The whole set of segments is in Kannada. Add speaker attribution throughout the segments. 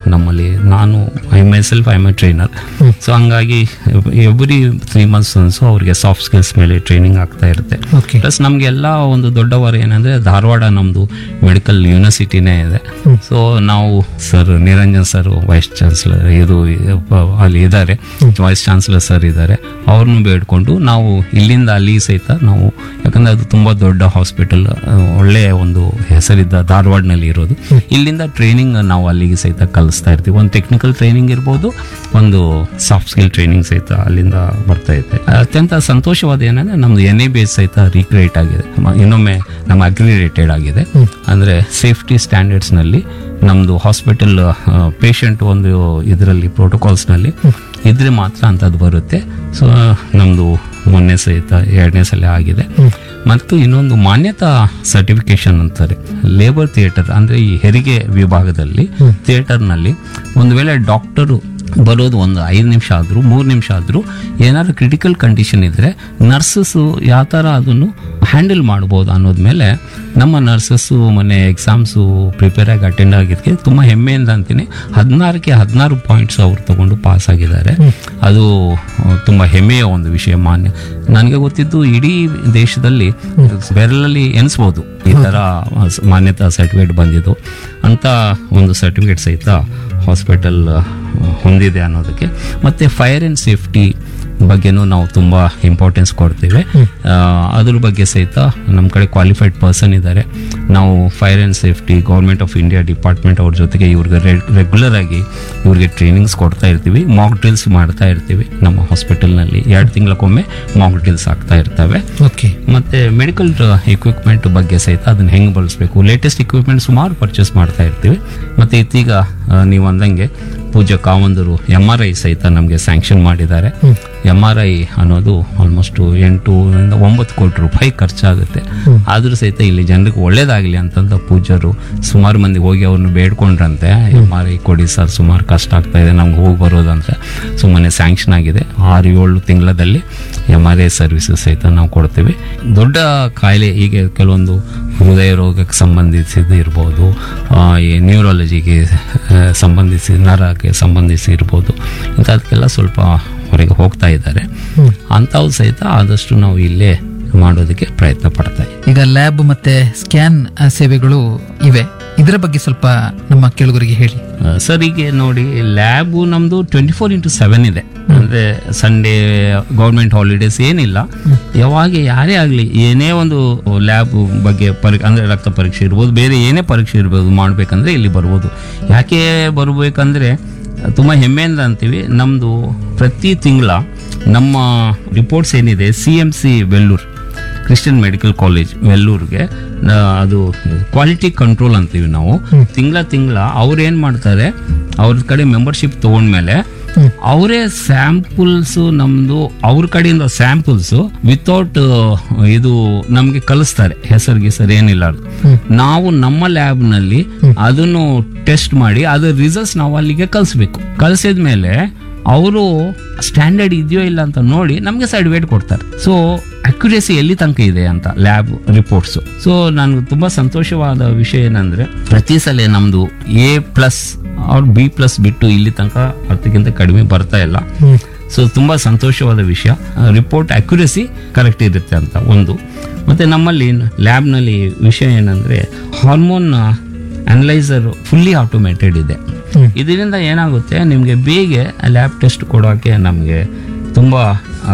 Speaker 1: ನಮ್ಮಲ್ಲಿ ನಾನು I myself I my trainer so ಹಂಗಾಗಿ ಎವ್ರಿ ತ್ರೀ ಮಂತ್ಸ್ ಅನ್ಸು ಅವ್ರಿಗೆ ಸಾಫ್ಟ್ ಸ್ಕಿಲ್ಸ್ ಮೇಲೆ ಟ್ರೈನಿಂಗ್ ಆಗ್ತಾ ಇರುತ್ತೆ
Speaker 2: ಓಕೆ
Speaker 1: ಪ್ಲಸ್ ನಮಗೆಲ್ಲ ಒಂದು ದೊಡ್ಡವರು ಏನಂದ್ರೆ ಧಾರವಾಡ ನಮ್ಮದು ಮೆಡಿಕಲ್ ಯೂನಿವರ್ಸಿಟಿನೇ ಇದೆ ಸೊ ನಾವು sir Niranjan sir vice chancellor ಇದು ಪ- ಅಲ್ಲಿ ಇದ್ದಾರೆ ವೈಸ್ ಚಾನ್ಸಲರ್ ಸರ್ ಇದ್ದಾರೆ ಅವ್ರನ್ನ ಬೇಡ್ಕೊಂಡು ನಾವು ಇಲ್ಲಿಂದ ಅಲ್ಲಿ ಸಹಿತ ನಾವು ಯಾಕಂದ್ರೆ ಅದು ತುಂಬಾ ದೊಡ್ಡ ಹಾಸ್ಪಿಟಲ್ ಒಳ್ಳೆಯ ಒಂದು ಹೆಸರಿದ್ದ ಧಾರವಾಡನಲ್ಲಿ ಇರೋದು ಇಲ್ಲಿಂದ ಟ್ರೈನಿಂಗ್ ನಾವು ಅಲ್ಲಿಗೆ ಸಹಿತ ಕಲಿಸ್ತಾ ಇರ್ತೀವಿ ಒಂದು ಟೆಕ್ನಿಕಲ್ ಟ್ರೈನಿಂಗ್ ಇರ್ಬೋದು ಒಂದು ಸಾಫ್ಟ್ ಸ್ಕಿಲ್ ಟ್ರೈನಿಂಗ್ ಸಹಿತ ಅಲ್ಲಿಂದ ಬರ್ತಾ ಇದೆ ಅತ್ಯಂತ ಸಂತೋಷವಾದ ಏನಂದ್ರೆ ನಮ್ದು ಎನ್ ಎ ಬೇಸ್ ಸಹಿತ ರೀಕ್ರಿಯೇಟ್ ಆಗಿದೆ ಮ- ಇನ್ನೊಮ್ಮೆ ನಮ್ಮ ಅಗ್ರಿರೇಟೆಡ್ ಆಗಿದೆ ಅಂದ್ರೆ ಸೇಫ್ಟಿ ಸ್ಟ್ಯಾಂಡರ್ಡ್ಸ್ ನಲ್ಲಿ ನಮ್ದು ಹಾಸ್ಪಿಟಲ್ ಪೇಷಂಟ್ ಒಂದು ಇದರಲ್ಲಿ ಪ್ರೋಟೋಕಾಲ್ಸ್ನಲ್ಲಿ ಇದ್ರೆ ಮಾತ್ರ ಅಂತದ್ದು ಬರುತ್ತೆ ಸೊ ನಮ್ದು ಮೊನ್ನೆ ಸಹಿತ ಎರಡನೇ ಸಲ ಆಗಿದೆ ಮತ್ತು ಇನ್ನೊಂದು ಮಾನ್ಯತಾ ಸರ್ಟಿಫಿಕೇಶನ್ ಅಂತಾರೆ ಲೇಬರ್ ಥಿಯೇಟರ್ ಅಂದ್ರೆ ಈ ಹೆರಿಗೆ ವಿಭಾಗದಲ್ಲಿ ಥಿಯೇಟರ್ನಲ್ಲಿ ಒಂದು ವೇಳೆ ಡಾಕ್ಟರು ಬರೋದು ಒಂದು ಐದು ನಿಮಿಷ ಆದರೂ ಮೂರು ನಿಮಿಷ ಆದರೂ ಏನಾದ್ರು ಕ್ರಿಟಿಕಲ್ ಕಂಡೀಷನ್ ಇದ್ದರೆ ನರ್ಸಸ್ಸು ಯಾವ ಥರ ಅದನ್ನು ಹ್ಯಾಂಡಲ್ ಮಾಡ್ಬೋದು ಅನ್ನೋದ ಮೇಲೆ ನಮ್ಮ ನರ್ಸಸ್ಸು ಮೊನ್ನೆ ಎಕ್ಸಾಮ್ಸು ಪ್ರಿಪೇರ್ ಆಗಿ ಅಟೆಂಡ್ ಆಗಿದ್ದಕ್ಕೆ ತುಂಬ ಹೆಮ್ಮೆಯಿಂದ ಅಂತೀನಿ ಹದಿನಾರಕ್ಕೆ ಹದಿನಾರು ಪಾಯಿಂಟ್ಸ್ ಅವ್ರು ತಗೊಂಡು ಪಾಸ್ ಆಗಿದ್ದಾರೆ ಅದು ಆ, ತುಂಬ ಹೆಮ್ಮೆಯ ಒಂದು ವಿಷಯ ಮಾನ್ಯ ನನಗೆ ಗೊತ್ತಿದ್ದು ಇಡೀ ದೇಶದಲ್ಲಿ ಬೆರಳಲ್ಲಿ ಎನಿಸ್ಬೋದು ಈ ಥರ ಮಾನ್ಯತಾ ಸರ್ಟಿಫಿಕೇಟ್ ಬಂದಿದ್ದು ಅಂತ ಒಂದು ಸರ್ಟಿಫಿಕೇಟ್ ಸಹಿತ ಹಾಸ್ಪಿಟಲ್ ಹೊಂದಿದೆ ಅನ್ನೋದಕ್ಕೆ ಮತ್ತೆ ಫೈರ್ ಆ್ಯಂಡ್ ಸೇಫ್ಟಿ ಬಗ್ಗೆನೂ ನಾವು ತುಂಬ ಇಂಪಾರ್ಟೆನ್ಸ್ ಕೊಡ್ತೀವಿ ಆ, ಅದ್ರ ಬಗ್ಗೆ ಸಹಿತ ನಮ್ಮ ಕಡೆ ಕ್ವಾಲಿಫೈಡ್ ಪರ್ಸನ್ ಇದ್ದಾರೆ ನಾವು fire and safety government of India department ಅವ್ರ ಜೊತೆಗೆ ಇವ್ರಿಗೆ ರೆಗ್ಯುಲರ್ ಆಗಿ ಇವ್ರಿಗೆ ಟ್ರೈನಿಂಗ್ಸ್ ಕೊಡ್ತಾ ಇರ್ತೀವಿ ಮಾಕ್ ಡ್ರಿಲ್ಸ್ ಮಾಡ್ತಾ ಇರ್ತೀವಿ ನಮ್ಮ ಹಾಸ್ಪಿಟಲ್ನಲ್ಲಿ ಎರಡು ತಿಂಗಳಕ್ಕೊಮ್ಮೆ ಮಾಕ್ ಡ್ರಿಲ್ಸ್ ಆಗ್ತಾ ಇರ್ತವೆ
Speaker 2: ಓಕೆ
Speaker 1: ಮತ್ತೆ ಮೆಡಿಕಲ್ ಎಕ್ವಿಪ್ಮೆಂಟ್ ಬಗ್ಗೆ ಸಹಿತ ಅದನ್ನ ಹೆಂಗೆ ಬಳಸಬೇಕು ಲೇಟೆಸ್ಟ್ ಎಕ್ವಿಪ್ಮೆಂಟ್ ಸುಮಾರು ಪರ್ಚೇಸ್ ಮಾಡ್ತಾ ಇರ್ತೀವಿ ಮತ್ತೆ ಇತ್ತೀಗ ಆ, ನೀವು ಅಂದಂಗೆ ಪೂಜಾ ಕಾವಂದರು ಎಮ್ ಆರ್ ಐ ಸಹಿತ ನಮಗೆ ಸ್ಯಾಂಕ್ಷನ್ ಮಾಡಿದ್ದಾರೆ ಎಮ್ ಆರ್ ಐ ಅನ್ನೋದು ಆಲ್ಮೋಸ್ಟ್ ಎಂಟು ಇಂದ ಒಂಬತ್ತು ಕೋಟಿ ರೂಪಾಯಿ ಖರ್ಚಾಗುತ್ತೆ ಆದ್ರೂ ಸಹಿತ ಇಲ್ಲಿ ಜನರಿಗೆ ಒಳ್ಳೇದಾಗಲಿ ಅಂತಂದ ಪೂಜಾರು ಸುಮಾರು ಮಂದಿ ಹೋಗಿ ಅವ್ರನ್ನ ಬೇಡ್ಕೊಂಡ್ರಂತೆ ಎಮ್ ಆರ್ ಐ ಕೊಡಿ ಸರ್ ಸುಮಾರು ಕಷ್ಟ ಆಗ್ತಾ ಇದೆ ನಮ್ಗೆ ಹೋಗಿ ಬರೋದಂತೆ ಸುಮ್ಮನೆ ಸ್ಯಾಂಕ್ಷನ್ ಆಗಿದೆ ಆರು ಏಳು ತಿಂಗಳಲ್ಲಿ ಎಮ್ ಆರ್ ಐ ಸರ್ವಿಸಸ್ ಸಹಿತ ನಾವು ಕೊಡ್ತೀವಿ ದೊಡ್ಡ ಕಾಯಿಲೆ ಹೀಗೆ ಕೆಲವೊಂದು ಹೃದಯ ರೋಗಕ್ಕೆ ಸಂಬಂಧಿಸಿದ ಇರ್ಬೋದು ಆ, ಈ ನ್ಯೂರಾಲಜಿಗೆ ಆ, ಸಂಬಂಧಿಸಿ ನರಕ್ಕೆ ಸಂಬಂಧಿಸಿ ಇರ್ಬೋದು ಇಂಥದಕ್ಕೆಲ್ಲ ಸ್ವಲ್ಪ ಹೊರಗೆ ಹೋಗ್ತಾ ಇದ್ದಾರೆ ಅಂಥವು ಸಹಿತ ಆದಷ್ಟು ನಾವು ಇಲ್ಲೇ ಮಾಡೋದಕ್ಕೆ ಪ್ರಯತ್ನ ಪಡ್ತಾ ಇದ್ದೀವಿ
Speaker 2: ಈಗ ಲ್ಯಾಬ್ ಮತ್ತೆ ಸ್ಕ್ಯಾನ್ ಸೇವೆಗಳು ಇವೆ ಇದರ ಬಗ್ಗೆ ಸ್ವಲ್ಪ ನಮ್ಮ ಕೇಳುಗರಿಗೆ ಹೇಳಿ
Speaker 1: ಆ, ಸರ್ ಈಗ ನೋಡಿ ಲ್ಯಾಬು ನಮ್ದು ಟ್ವೆಂಟಿ ಫೋರ್ ಇಂಟು ಸೆವೆನ್ ಇದೆ ಅಂದ್ರೆ ಸಂಡೇ ಗೌರ್ಮೆಂಟ್ ಹಾಲಿಡೇಸ್ ಏನಿಲ್ಲ ಯಾವಾಗ ಯಾರೇ ಆಗಲಿ ಏನೇ ಒಂದು ಲ್ಯಾಬ್ ಬಗ್ಗೆ ಪರಿ ಅಂದ್ರೆ ರಕ್ತ ಪರೀಕ್ಷೆ ಇರ್ಬೋದು ಬೇರೆ ಏನೇ ಪರೀಕ್ಷೆ ಇರ್ಬೋದು ಮಾಡ್ಬೇಕಂದ್ರೆ ಇಲ್ಲಿ ಬರ್ಬೋದು ಯಾಕೆ ಬರಬೇಕಂದ್ರೆ ತುಂಬ ಹೆಮ್ಮೆಯಿಂದ ಅಂತೀವಿ ನಮ್ಮದು ಪ್ರತಿ ತಿಂಗಳ ನಮ್ಮ ರಿಪೋರ್ಟ್ಸ್ ಏನಿದೆ C M C Vellore Christian medical college ವೆಲ್ಲೂರ್ಗೆ ಆ, ಅದು ಕ್ವಾಲಿಟಿ ಕಂಟ್ರೋಲ್ ಅಂತೀವಿ ನಾವು ತಿಂಗಳ ತಿಂಗಳ ಅವ್ರು ಏನ್ ಮಾಡ್ತಾರೆ ಅವ್ರ ಕಡೆ ಮೆಂಬರ್ಶಿಪ್ ತಗೊಂಡ್ಮೇಲೆ ಅವರೇ ಸ್ಯಾಂಪಲ್ಸ್ ನಮ್ದು ಅವ್ರ ಕಡೆಯಿಂದ ಸ್ಯಾಂಪಲ್ಸ್ ವಿತೌಟ್ ಇದು ನಮ್ಗೆ ಕಲಿಸ್ತಾರೆ ಹೆಸರು ಗಿಸರು ಏನಿಲ್ಲ ನಾವು ನಮ್ಮ ಲ್ಯಾಬ್ ನಲ್ಲಿ ಅದನ್ನು ಟೆಸ್ಟ್ ಮಾಡಿ ಅದ್ರ ರಿಸಲ್ಟ್ಸ್ ನಾವು ಅಲ್ಲಿಗೆ ಕಲಿಸ್ಬೇಕು ಕಲಿಸಿದ್ಮೇಲೆ ಅವರು ಸ್ಟ್ಯಾಂಡರ್ಡ್ ಇದೆಯೋ ಇಲ್ಲ ಅಂತ ನೋಡಿ ನಮಗೆ ಸರ್ಟಿಫಿಕೇಟ್ ಕೊಡ್ತಾರೆ ಸೊ ಅಕ್ಯುರೇಸಿ ಎಲ್ಲಿ ತನಕ ಇದೆ ಅಂತ ಲ್ಯಾಬ್ ರಿಪೋರ್ಟ್ಸ್ ಸೊ ನನಗೆ ತುಂಬಾ ಸಂತೋಷವಾದ ವಿಷಯ ಏನಂದ್ರೆ ಪ್ರತಿ ಸಲ ನಮ್ದು ಎ ಪ್ಲಸ್ ಅವ್ರ ಬಿ ಪ್ಲಸ್ ಬಿಟ್ಟು ಇಲ್ಲಿ ತನಕ ಅದಕ್ಕಿಂತ ಕಡಿಮೆ ಬರ್ತಾ ಇಲ್ಲ ಸೊ ತುಂಬಾ ಸಂತೋಷವಾದ ವಿಷಯ ರಿಪೋರ್ಟ್ ಅಕ್ಯುರೇಸಿ ಕರೆಕ್ಟ್ ಇರುತ್ತೆ ಅಂತ ಒಂದು ಮತ್ತೆ ನಮ್ಮಲ್ಲಿ ಲ್ಯಾಬ್ನಲ್ಲಿ ವಿಷಯ ಏನಂದ್ರೆ ಹಾರ್ಮೋನ್ ಅನಲೈಸರ್ ಫುಲ್ಲಿ ಆಟೋಮೇಟೆಡ್ ಇದೆ ಇದರಿಂದ ಏನಾಗುತ್ತೆ ನಿಮಗೆ ಬೇಗ ಲ್ಯಾಬ್ ಟೆಸ್ಟ್ ಕೊಡೋಕ್ಕೆ ನಮಗೆ ತುಂಬ ಆ,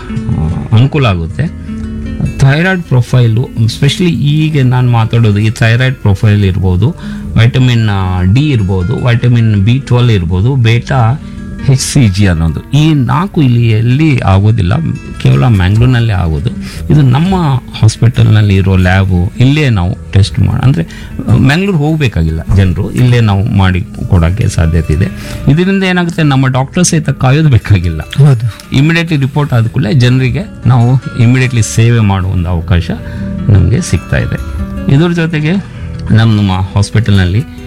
Speaker 1: ಅನುಕೂಲ ಆಗುತ್ತೆ ಥೈರಾಯ್ಡ್ ಪ್ರೊಫೈಲು ಸ್ಪೆಷಲಿ ಈಗ ನಾನು ಮಾತಾಡೋದು ಈ ಥೈರಾಯ್ಡ್ ಪ್ರೊಫೈಲ್ ಇರ್ಬೋದು ವೈಟಮಿನ್ ಡಿ ಇರ್ಬೋದು ವೈಟಮಿನ್ ಬಿ ಟ್ವೆಲ್ ಇರ್ಬೋದು ಬೇಟಾ ಹೆಚ್ ಸಿ ಜಿ ಅನ್ನೋದು ಈ ನಾಲ್ಕು ಇಲ್ಲಿ ಎಲ್ಲಿ ಆಗೋದಿಲ್ಲ ಕೇವಲ ಮ್ಯಾಂಗ್ಳೂರ್ನಲ್ಲೇ ಆಗೋದು ಇದು ನಮ್ಮ ಹಾಸ್ಪಿಟಲ್ನಲ್ಲಿ ಇರೋ ಲ್ಯಾಬು ಇಲ್ಲೇ ನಾವು ಟೆಸ್ಟ್ ಮಾಡಿ ಅಂದರೆ ಮ್ಯಾಂಗ್ಳೂರ್ ಹೋಗಬೇಕಾಗಿಲ್ಲ ಜನರು ಇಲ್ಲೇ ನಾವು ಮಾಡಿ ಕೊಡೋಕ್ಕೆ ಸಾಧ್ಯತೆ ಇದೆ ಇದರಿಂದ ಏನಾಗುತ್ತೆ ನಮ್ಮ ಡಾಕ್ಟರ್ ಸಹಿತ ಕಾಯೋದು ಬೇಕಾಗಿಲ್ಲ
Speaker 2: ಹೌದು
Speaker 1: ಇಮಿಡಿಯೇಟ್ಲಿ ರಿಪೋರ್ಟ್ ಆದ ಕೂಡಲೇ ಜನರಿಗೆ ನಾವು ಇಮಿಡಿಯೇಟ್ಲಿ ಸೇವೆ ಮಾಡುವ ಒಂದು ಅವಕಾಶ ನಮಗೆ ಸಿಗ್ತಾ ಇದೆ ಇದ್ರ ಜೊತೆಗೆ ನಮ್ಮ ಹಾಸ್ಪಿಟಲ್ನಲ್ಲಿ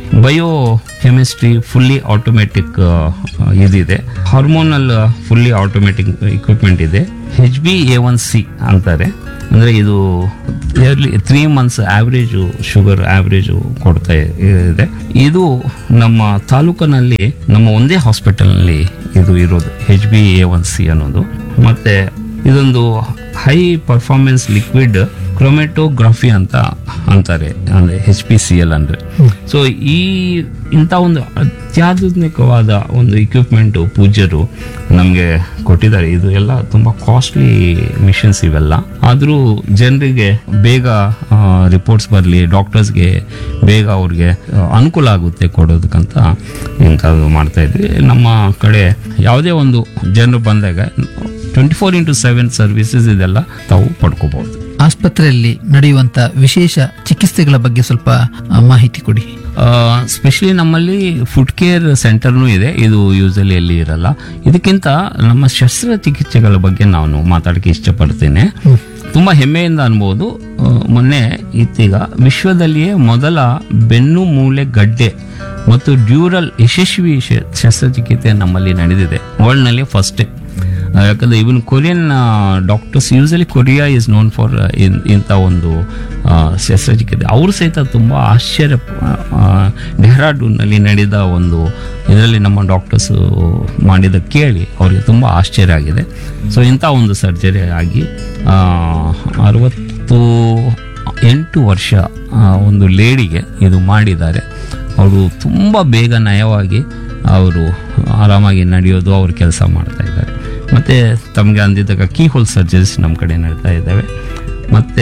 Speaker 1: ಬಯೋ ಕೆಮಿಸ್ಟ್ರಿ ಫುಲ್ಲಿ ಆಟೋಮೆಟಿಕ್ ಇದಿದೆ ಹಾರ್ಮೋನಲ್ ಫುಲ್ಲಿ ಆಟೋಮೆಟಿಕ್ ಇಕ್ವಿಪ್ಮೆಂಟ್ ಇದೆ H B A one C ಅಂತಾರೆ ಅಂದರೆ ಇದು early three months average sugar average ಕೊಡ್ತಾ ಇದೆ ಇದು ನಮ್ಮ ತಾಲೂಕಿನಲ್ಲಿ ನಮ್ಮ ಒಂದೇ ಹಾಸ್ಪಿಟಲ್ನಲ್ಲಿ ಇದು ಇರೋದು H B A one C ಅನ್ನೋದು ಮತ್ತು ಇದೊಂದು ಹೈ ಪರ್ಫಾರ್ಮೆನ್ಸ್ ಲಿಕ್ವಿಡ್ ಕ್ರೊಮೆಟೋಗ್ರಫಿ ಅಂತ ಅಂತಾರೆ ಅಂದರೆ ಹೆಚ್ ಪಿ ಸಿ ಎಲ್ ಅಂದರೆ ಸೊ ಈ ಇಂಥ ಒಂದು ಅತ್ಯಾಧುನಿಕವಾದ ಒಂದು ಇಕ್ವಿಪ್ಮೆಂಟು ಪೂಜ್ಯರು ನಮಗೆ ಕೊಟ್ಟಿದ್ದಾರೆ ಇದು ಎಲ್ಲ ತುಂಬ ಕಾಸ್ಟ್ಲಿ ಮಿಷನ್ಸ್ ಇವೆಲ್ಲ ಆದರೂ ಜನರಿಗೆ ಬೇಗ ರಿಪೋರ್ಟ್ಸ್ ಬರಲಿ ಡಾಕ್ಟರ್ಸ್ಗೆ ಬೇಗ ಅವ್ರಿಗೆ ಆ, ಅನುಕೂಲ ಆಗುತ್ತೆ ಕೊಡೋದಕ್ಕಂತ ಇಂಥದ್ದು ಮಾಡ್ತಾ ಇದ್ವಿ ನಮ್ಮ ಕಡೆ ಯಾವುದೇ ಒಂದು ಜನರು ಬಂದಾಗ twenty four into seven services ಇದೆಲ್ಲ ತಾವು ಪಡ್ಕೋಬಹುದು
Speaker 2: ಆಸ್ಪತ್ರೆಯಲ್ಲಿ ನಡೆಯುವಂತ ವಿಶೇಷ ಚಿಕಿತ್ಸೆಗಳ ಬಗ್ಗೆ ಸ್ವಲ್ಪ ಆ, ಮಾಹಿತಿ ಕೊಡಿ
Speaker 1: ಸ್ಪೆಷಲಿ ನಮ್ಮಲ್ಲಿ ಫುಡ್ ಕೇರ್ ಸೆಂಟರ್ನೂ ಇದೆ ಇದು ಯೂಸಲಿ ಎಲ್ಲಿ ಇರಲ್ಲ ಇದಕ್ಕಿಂತ ನಮ್ಮ ಶಸ್ತ್ರಚಿಕಿತ್ಸೆಗಳ ಬಗ್ಗೆ ನಾನು ಮಾತಾಡಕ್ಕೆ ಇಷ್ಟಪಡ್ತೇನೆ ತುಂಬ ಹೆಮ್ಮೆಯಿಂದ ಅನ್ಬೋದು ಆ, ಮೊನ್ನೆ ಇತ್ತೀಗ ವಿಶ್ವದಲ್ಲಿಯೇ ಮೊದಲ ಬೆನ್ನು ಮೂಳೆ ಗಡ್ಡೆ ಮತ್ತು ಡ್ಯೂರಲ್ ಯಶಸ್ವಿ ಶ- ಶಸ್ತ್ರಚಿಕಿತ್ಸೆ ನಮ್ಮಲ್ಲಿ ನಡೆದಿದೆ ವರ್ಲ್ಡ್ನಲ್ಲಿ ಫಸ್ಟೇ ಯಾಕಂದ್ರೆ even Korean doctors usually Korea is known for ಇಂಥ ಒಂದು ಆ, ಶಸ್ತ್ರಚಿಕಿತ್ಸೆ ಅವರು ಸಹಿತ ತುಂಬ ಆಶ್ಚರ್ಯ ಆ, ಡೆಹ್ರಾಡೂನ್ನಲ್ಲಿ ನಡೆದ ಒಂದು ಇದರಲ್ಲಿ ನಮ್ಮ ಡಾಕ್ಟರ್ಸ್ ಮಾಡಿದ ಕೇಳಿ ಅವರಿಗೆ ತುಂಬ ಆಶ್ಚರ್ಯ ಆಗಿದೆ ಸೊ ಇಂಥ ಒಂದು ಸರ್ಜರಿ ಆಗಿ ಆ, ಅರವತ್ತು ಎಂಟು ವರ್ಷ ಆ, ಒಂದು ಲೇಡಿಗೆ ಇದು ಮಾಡಿದ್ದಾರೆ ಅವರು ತುಂಬ ಬೇಗ ನಯವಾಗಿ ಅವರು ಆರಾಮಾಗಿ ನಡೆಯೋದು ಅವ್ರು ಕೆಲಸ ಮಾಡ್ತಾ ಇದ್ದಾರೆ ಮತ್ತು ತಮಗೆ ಅಂದಿದ್ದಾಗ ಕೀ ಹೋಲ್ ಸರ್ಜರೀಸ್ ನಮ್ಮ ಕಡೆ ನಡೀತಾ ಇದ್ದಾವೆ ಮತ್ತು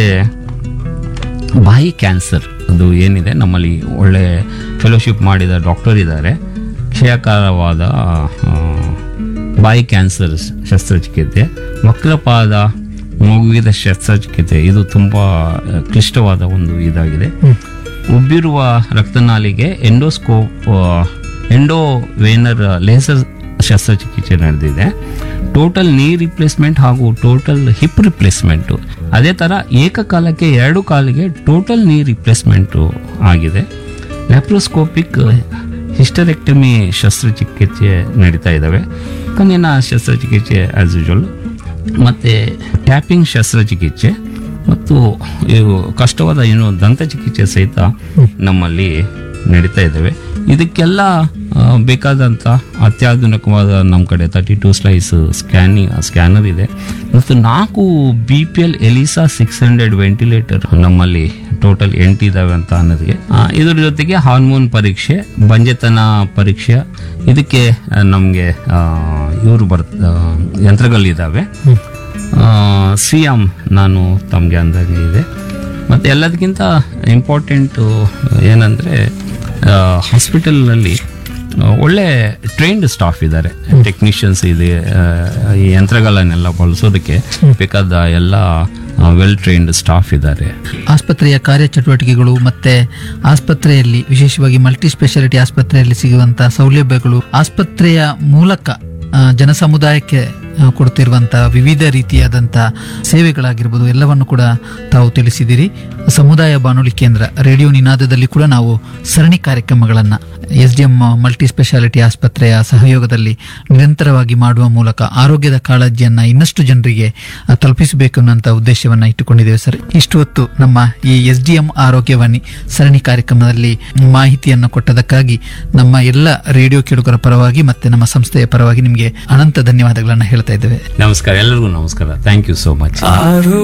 Speaker 1: ಬಾಯಿ ಕ್ಯಾನ್ಸರ್ ಅದು ಏನಿದೆ ನಮ್ಮಲ್ಲಿ ಒಳ್ಳೆ ಫೆಲೋಶಿಪ್ ಮಾಡಿದ ಡಾಕ್ಟರ್ ಇದ್ದಾರೆ ಕ್ಷಯಕಾರವಾದ ಆ, ಬಾಯಿ ಕ್ಯಾನ್ಸರ್ ಶಸ್ತ್ರಚಿಕಿತ್ಸೆ ವಕ್ರಪಾದ ಮಗುವಿದ ಶಸ್ತ್ರಚಿಕಿತ್ಸೆ ಇದು ತುಂಬ ಕ್ಲಿಷ್ಟವಾದ ಒಂದು ಇದಾಗಿದೆ ಉಬ್ಬಿರುವ ರಕ್ತನಾಲಿಗೆ ಎಂಡೋಸ್ಕೋಪ್ ಎಂಡೋವೇನರ್ ಲೇಸರ್ ಶಸ್ತ್ರಚಿಕಿತ್ಸೆ ನಡೆದಿದೆ ಟೋಟಲ್ ನೀ ರಿಪ್ಲೇಸ್ಮೆಂಟ್ ಹಾಗೂ ಟೋಟಲ್ ಹಿಪ್ ರಿಪ್ಲೇಸ್ಮೆಂಟು ಅದೇ ಥರ ಏಕಕಾಲಕ್ಕೆ ಎರಡು ಕಾಲಿಗೆ ಟೋಟಲ್ ನೀ ರಿಪ್ಲೇಸ್ಮೆಂಟು ಆಗಿದೆ ಲ್ಯಾಪ್ರೋಸ್ಕೋಪಿಕ್ ಹಿಸ್ಟರೆಕ್ಟಮಿ ಶಸ್ತ್ರಚಿಕಿತ್ಸೆ ನಡೀತಾ ಇದ್ದಾವೆ ಕಣ್ಣಿನ ಶಸ್ತ್ರಚಿಕಿತ್ಸೆ ಆಸ್ ಯೂಶುವಲ್ ಮತ್ತು ಟ್ಯಾಪಿಂಗ್ ಶಸ್ತ್ರಚಿಕಿತ್ಸೆ ಮತ್ತು ಇವು ಕಷ್ಟವಾದ ಏನು ದಂತಚಿಕಿತ್ಸೆ ಸಹಿತ ನಮ್ಮಲ್ಲಿ ನಡೀತಾ ಇದ್ದಾವೆ ಇದಕ್ಕೆಲ್ಲ ಆ, ಬೇಕಾದಂಥ ಅತ್ಯಾಧುನಿಕವಾದ ನಮ್ಮ ಕಡೆ thirty two slice scanning scanner ಇದೆ ಮತ್ತು ನಾಲ್ಕು B P L ELISA six hundred ventilator ನಮ್ಮಲ್ಲಿ ಟೋಟಲ್ ಎಂಟಿದ್ದಾವೆ ಅಂತ ಅನ್ನೋದಕ್ಕೆ ಆ, ಇದ್ರ ಜೊತೆಗೆ ಹಾರ್ಮೋನ್ ಪರೀಕ್ಷೆ ಬಂಜೆತನ ಪರೀಕ್ಷೆ ಇದಕ್ಕೆ ನಮಗೆ ಇವರು ಬರ್ ಯಂತ್ರಗಳಿದ್ದಾವೆ ಸಿ ಎಮ್ ನಾನು ತಮಗೆ ಅಂದಾಗೆ ಇದೆ ಮತ್ತು ಎಲ್ಲದಕ್ಕಿಂತ ಇಂಪಾರ್ಟೆಂಟು ಏನಂದರೆ ಹಾಸ್ಪಿಟಲ್ನಲ್ಲಿ ಒಳ್ಳೆ ಟ್ರೈನ್ಡ್ ಸ್ಟಾಫ್ ಇದ್ದಾರೆ ಟೆಕ್ನಿಷಿಯನ್ಸ್ ಇದೆ ಆ, ಈ ಯಂತ್ರಗಳನ್ನೆಲ್ಲ ಬಳಸೋದಕ್ಕೆ ಬೇಕಾದ ಎಲ್ಲ ವೆಲ್ ಟ್ರೈನ್ಡ್ ಸ್ಟಾಫ್ ಇದ್ದಾರೆ
Speaker 2: ಆಸ್ಪತ್ರೆಯ ಕಾರ್ಯಚಟುವಟಿಕೆಗಳು ಮತ್ತೆ ಆಸ್ಪತ್ರೆಯಲ್ಲಿ ವಿಶೇಷವಾಗಿ ಮಲ್ಟಿ ಸ್ಪೆಷಾಲಿಟಿ ಆಸ್ಪತ್ರೆಯಲ್ಲಿ ಸಿಗುವಂತಹ ಸೌಲಭ್ಯಗಳು ಆಸ್ಪತ್ರೆಯ ಮೂಲಕ ಆ, ಜನಸಮುದಾಯಕ್ಕೆ ಆ, ಕೊಡ್ತಿರುವಂತಹ ವಿವಿಧ ರೀತಿಯಾದಂತಹ ಸೇವೆಗಳಾಗಿರ್ಬೋದು ಎಲ್ಲವನ್ನು ಕೂಡ ತಾವು ತಿಳಿಸಿದಿರಿ ಸಮುದಾಯ ಬಾನುಲಿ ಕೇಂದ್ರ ರೇಡಿಯೋ ನಿನಾದದಲ್ಲಿ ಕೂಡ ನಾವು ಸರಣಿ ಕಾರ್ಯಕ್ರಮಗಳನ್ನು S D M multi speciality ಆಸ್ಪತ್ರೆಯ ಸಹಯೋಗದಲ್ಲಿ ನಿರಂತರವಾಗಿ ಮಾಡುವ ಮೂಲಕ ಆರೋಗ್ಯದ ಕಾಳಜಿಯನ್ನ ಇನ್ನಷ್ಟು ಜನರಿಗೆ ಆ, ತಲುಪಿಸಬೇಕು ಅನ್ನೋಂಥ ಉದ್ದೇಶವನ್ನ ಇಟ್ಟುಕೊಂಡಿದ್ದೇವೆ ಸರ್ ಇಷ್ಟು ಹೊತ್ತು ನಮ್ಮ ಈ ಎಸ್ ಡಿ ಎಂ ಆರೋಗ್ಯವಾಣಿ ಸರಣಿ ಕಾರ್ಯಕ್ರಮದಲ್ಲಿ ಮಾಹಿತಿಯನ್ನು ಕೊಟ್ಟದಕ್ಕಾಗಿ ನಮ್ಮ ಎಲ್ಲ ರೇಡಿಯೋ ಕೇಳುಗರ ಪರವಾಗಿ ಮತ್ತೆ ನಮ್ಮ ಸಂಸ್ಥೆಯ ಪರವಾಗಿ ನಿಮಗೆ ಅನಂತ ಧನ್ಯವಾದಗಳನ್ನು ಹೇಳ್ತಾ ಇದ್ದೇವೆ
Speaker 1: ನಮಸ್ಕಾರ ಎಲ್ಲರಿಗೂ ನಮಸ್ಕಾರ ಥ್ಯಾಂಕ್ ಯು ಸೋ ಮಚ್
Speaker 3: ಆರು